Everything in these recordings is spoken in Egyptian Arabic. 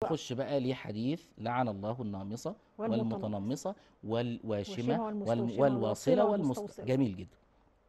نخش بقى لحديث لعن الله النامصة والمتنمصة. والمتنمصة والواشمة والواشمة والمستوشمة وال- والواصلة والواصلة والمستوصلة. والمست جميل جدا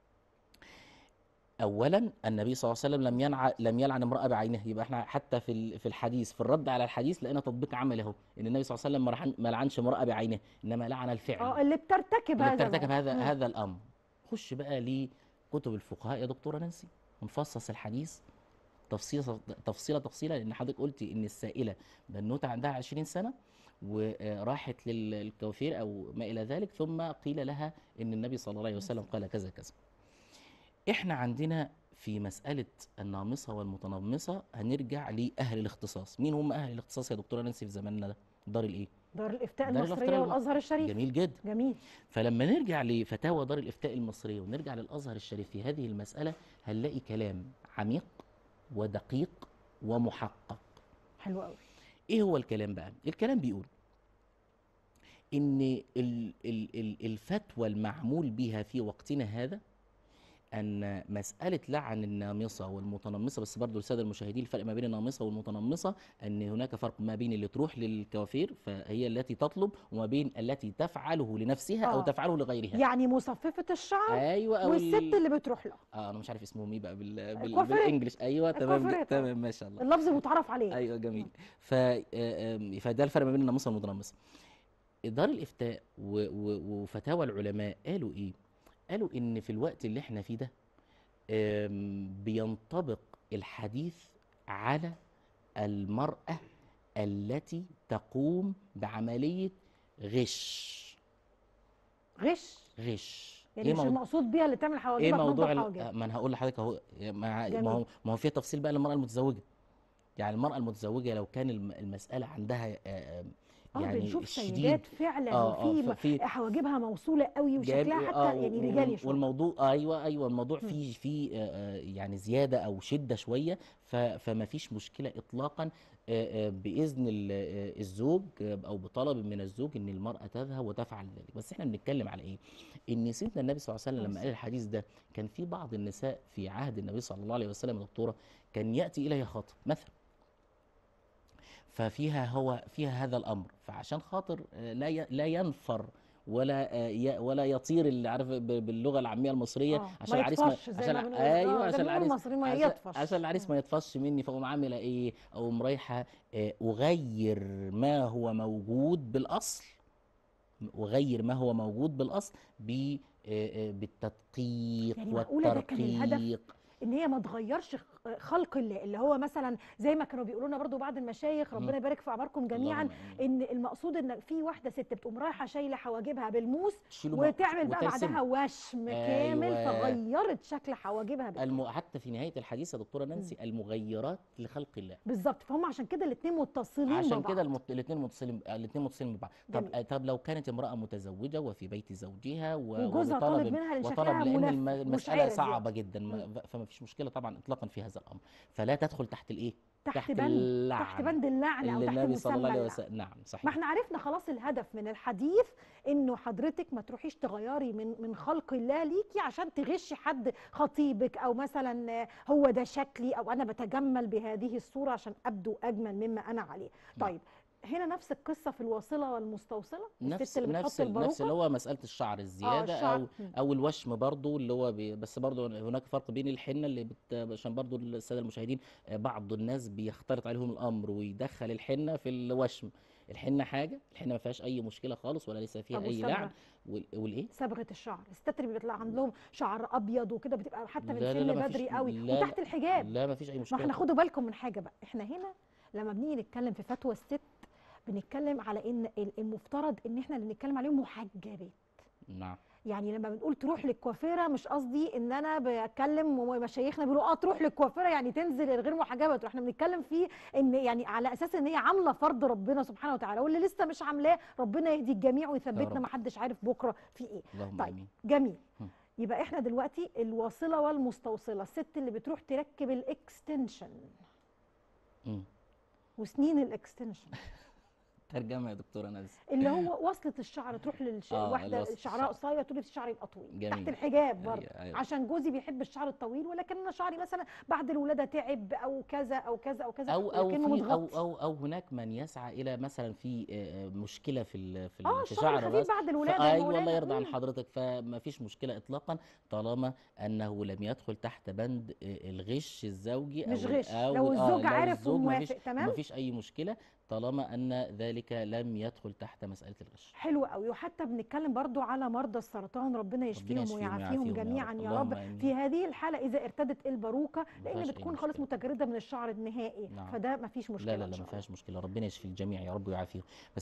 اولا النبي صلى الله عليه وسلم لم ينع لم يلعن امراه بعينها يبقى احنا حتى في ال- في الحديث في الرد على الحديث لقينا تطبيق عملي اهو ان النبي صلى الله عليه وسلم ما رحن- ما لعنش امراه بعينها انما لعن الفعل اه اللي بترتكب اللي هذا بترتكب الأمر. هذا مم. هذا الامر خش بقى لكتب الفقهاء يا دكتوره نانسي ونفصص الحديث تفصيله تفصيله تفصيله لان حضرتك قلتي ان السائله بنوته عندها 20 سنه وراحت للكوافير او ما الى ذلك ثم قيل لها ان النبي صلى الله عليه وسلم قال كذا كذا احنا عندنا في مساله النامصه والمتنمصه هنرجع لاهل الاختصاص مين هم اهل الاختصاص يا دكتوره نانسي في زماننا ده دار الايه دار الافتاء دار المصريه الإفتاء والازهر الشريف جميل جدا جميل فلما نرجع لفتاوى دار الافتاء المصريه ونرجع للازهر الشريف في هذه المساله هنلاقي كلام عميق ودقيق ومحقق حلو قوي ايه هو الكلام بقى الكلام بيقول ان ال ال ال الفتوى المعمول بها في وقتنا هذا ان مساله لعن النامصه والمتنمصه بس برضو للساده المشاهدين الفرق ما بين النامصه والمتنمصه ان هناك فرق ما بين اللي تروح للكوافير فهي التي تطلب وما بين التي تفعله لنفسها او آه. تفعله لغيرها يعني مصففه الشعر ايوه او والست ال- اللي بتروح له اه انا مش عارف اسمهم ايه بقى بال... بال... كوافيرات. بالانجلش ايوه تمام كوافيرات، آه. تمام ما شاء الله اللفظ المتعارف عليه ايوه جميل ف آه، آم، فده الفرق ما بين الناموسه والمتنمصه دار الافتاء و... و... وفتاوى العلماء قالوا ايه قالوا ان في الوقت اللي احنا فيه ده آم، بينطبق الحديث على المرأة التي تقوم بعملية غش غش غش يعني مش موضوع- المقصود بيها اللي تعمل حواجبها ايه تنضف موضوع ال- حواجبها ما انا هقول لحضرتك اهو مع جميل. ما هو ما هو في تفصيل بقى للمراه المتزوجه يعني المراه المتزوجه لو كان الم- المساله عندها آه، آه، اه يعني بنشوف الشديد سيدات فعلا اه وفي اه م- ففي حواجبها موصوله قوي وشكلها جاب- حتى آه، يعني و- رجالي شويه والموضوع ايوه ايوه الموضوع فيه فيه آه، آه، يعني زياده او شده شويه ف- فما فيش مشكله اطلاقا آه، آه، باذن ال- آه، الزوج آه، او بطلب من الزوج ان المراه تذهب وتفعل ذلك بس احنا بنتكلم على ايه ان سيدنا النبي صلى الله عليه وسلم لما قال الحديث ده كان في بعض النساء في عهد النبي صلى الله عليه وسلم يا دكتوره كان ياتي اليها خاطب مثلا ففيها هو فيها هذا الامر فعشان خاطر آه، لا ي- لا ينفر ولا آه، ي- ولا يطير اللي عارف ب- باللغه العاميه المصريه آه، عشان ما العريس يطفش زي عشان ما ع- بنقول. ايوه آه، ده عشان بيقولوا العريس المصري ما عشان, يطفش. عشان العريس ما يطفش مني فاقوم عامله ايه اقوم رايحه آه، اغير ما هو موجود بالاصل اغير ما هو موجود بالاصل ب آه، آه، بالتدقيق يعني معقولة ده كان الهدف؟ والترقيق ان هي ما تغيرش خ- خلق الله اللي هو مثلا زي ما كانوا بيقولوا لنا برضو بعض المشايخ ربنا يبارك في اعماركم جميعا اللهم آمين. ان المقصود ان في واحده ست بتقوم رايحه شايله حواجبها بالموس تشيله بقى وتعمل بقى وترسم. بعدها وشم كامل أيوة. فغيرت شكل حواجبها بال- الم... حتى في نهايه الحديث يا دكتوره نانسي المغيرات لخلق الله بالظبط فهم عشان كده الاثنين متصلين عشان ببعض. كده المت... الاثنين متصلين الاثنين متصلين ببعض جميل. طب طب لو كانت امراه متزوجه وفي بيت زوجها و... وجوزها وبطلب- طالب منها لأن وطلب شكلها لان منف- الم... المساله مشعرة صعبه زيادة. جدا ما... ف- فما فيش مشكله طبعا اطلاقا في هذا الامر فلا تدخل تحت الايه تحت بند اللعن تحت بند اللعنه او اللي تحت النبي صلى الله عليه مسمى وسلم نعم صحيح ما احنا عرفنا خلاص الهدف من الحديث انه حضرتك ما تروحيش تغيري من من خلق الله ليكي عشان تغشي حد خطيبك او مثلا آه، هو ده شكلي او انا بتجمل بهذه الصوره عشان ابدو اجمل مما انا عليه طيب هنا نفس القصه في الواصله والمستوصله نفس الست اللي نفس بتحط نفس اللي الباروكه هو مساله الشعر الزياده الشعر. او مم. او الوشم برضو اللي هو بي بس برضو هناك فرق بين الحنه اللي بت عشان برضو الساده المشاهدين آه، بعض الناس بيختلط عليهم الامر ويدخل الحنه في الوشم الحنه حاجه الحنه ما فيهاش اي مشكله خالص ولا ليس فيها طب اي والصبغة؟ لعن وال- والايه صبغه الشعر الستات اللي بيطلع عندهم شعر ابيض وكده بتبقى حتى من لا لا سن لا ما بدري فيش- قوي لا لا وتحت الحجاب لا ما فيش اي ما مشكله احنا خدوا بالكم من حاجه بقى احنا هنا لما بنيجي نتكلم في فتوى الست بنتكلم على ان ال- المفترض ان احنا اللي بنتكلم عليهم محجبات نعم يعني لما بنقول تروح للكوافيره مش قصدي ان انا بتكلم ومشايخنا بيقولوا اه تروح للكوافيره يعني تنزل الغير محجبه تروح احنا بنتكلم في ان يعني على اساس ان هي عامله فرض ربنا سبحانه وتعالى واللي لسه مش عاملاه ربنا يهدي الجميع ويثبتنا رب. ما حدش عارف بكره في ايه اللهم طيب امين جميل هم. يبقى احنا دلوقتي الواصله والمستوصله الست اللي بتروح تركب الاكستنشن مم. وسنين الاكستنشن ترجمه يا دكتوره نانسي اللي هو وصلة الشعر تروح للش... آه، واحدة وصلة شعرها الشعر. قصير تقول نفسي شعري يبقى طويل جميل. تحت الحجاب برضه أيوة، أيوة. عشان جوزي بيحب الشعر الطويل ولكن انا شعري مثلا بعد الولاده تعب او كذا او كذا او كذا او او ولكنه في او متغطي. او او هناك من يسعى الى مثلا في آه، مشكله في ال- في اه ال- في الشعر شعر الخفيف الراس بعد الولاده فايوه مولانا. الله يرضى عن مم. حضرتك فما فيش مشكله اطلاقا طالما انه لم يدخل تحت بند آه، الغش الزوجي مش او غش أو لو آه، الزوج لو عارف الزوج ما فيش وموافق تمام ما فيش اي مشكله طالما ان ذلك لم يدخل تحت مساله الغش حلو قوي وحتى بنتكلم برضو على مرضى السرطان ربنا يشفيهم يشفيهم ويعافيهم ويعافيهم يا جميعا رب. يا اللهم رب آمين. في هذه الحاله اذا ارتدت الباروكه لان فيهاش أي بتكون خالص مشكلة. متجرده من الشعر النهائي نعم. فده ما فيش مشكله لا لا إن لا شاء ما الله. فيهاش مشكله ربنا يشفي الجميع يا رب ويعافيهم